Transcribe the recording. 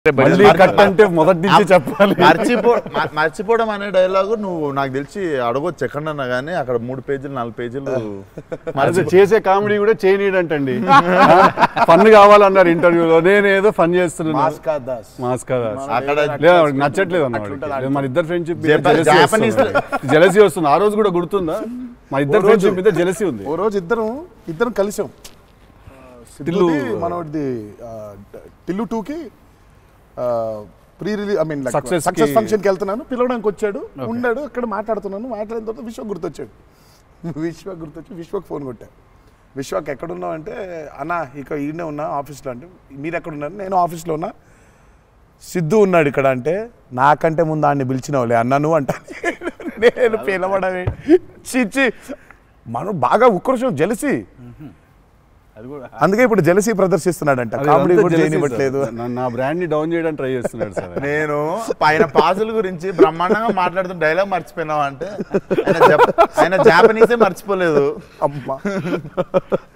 మళ్ళీ కట్ అంటే మొదటి నుంచి చెప్పాలి మర్చిపో మ- మర్చిపోవడం అనే డైలాగు నువ్వు నాకు తెలిసి అడగొచ్చు ఎక్కడన్నా కానీ అక్కడ మూడు పేజీలు నాలుగు పేజీలు అది చేసే కామెడీ కూడా చేయనీడంటండి ఫన్ కావాలన్నారు ఇంటర్వ్యూలో నేను ఏదో ఫన్ చేస్తున్నాను మాస్కా దాస్ మాస్ కదా అక్కడ లేదు వాడికి నచ్చట్లేదు అన్న వాడికి. లేదు, మన ఇద్దరు ఫ్రెండ్షిప్ జప- జాపనీస్ జెలసీ వస్తుంది ఆ రోజు కూడా గుర్తుందా మన ఇద్దరు ఫ్రెండ్షిప్ మీద జెలసీ ఉంది ఓ రోజు ఇద్దరం ఇద్దరం కలిసాం టిల్లు. టిల్లు మనోడిది ఆ, టిల్లు టూకి pre release I mean Success కి- సక్సెస్ ఫంక్షన్కి వెళ్తున్నాను పిలవడానికి వచ్చాడు ఉన్నాడు అక్కడ మాట్లాడుతున్నాను మాట్లాడిన తర్వాత విశ్వ గుర్తొచ్చాడు విశ్వ గుర్తొచ్చి విశ్వకి ఫోన్ కొట్టా విశ్వకి ఎక్కడున్నావు అంటే అన్న ఇక ఈయనే ఉన్నా ఆఫీస్లో అంటే మీరు ఎక్కడ ఉన్నారు నేను ఆఫీస్లో ఉన్నా సిద్ధు ఉన్నాడు ఇక్కడ అంటే నాకంటే ముందు ఆయన్ని పిలిచినవులే అన్నా నువ్వు అంటా నేను పిలవడమే చిచ్చి మనం బాగా ఉక్రోషం జలసి అది కూడా అందుకే ఇప్పుడు జలసి ప్రదర్శిస్తున్నాడంట అది కామెడీ అంతా కూడా jealousy చేయనివ్వట్లేదు సార్. నా- నా బ్రాండ్ ని డౌన్ చేయడానికి ట్రై చేస్తున్నాడు సార్ నేను పైన పాసుల గురించి బ్రహ్మాండంగా మాట్లాడుతున్న డైలాగ్ మర్చిపోయినావా అంటే ఆయన జప- ఆయన జాపనీసే మర్చిపోలేదు అమ్మా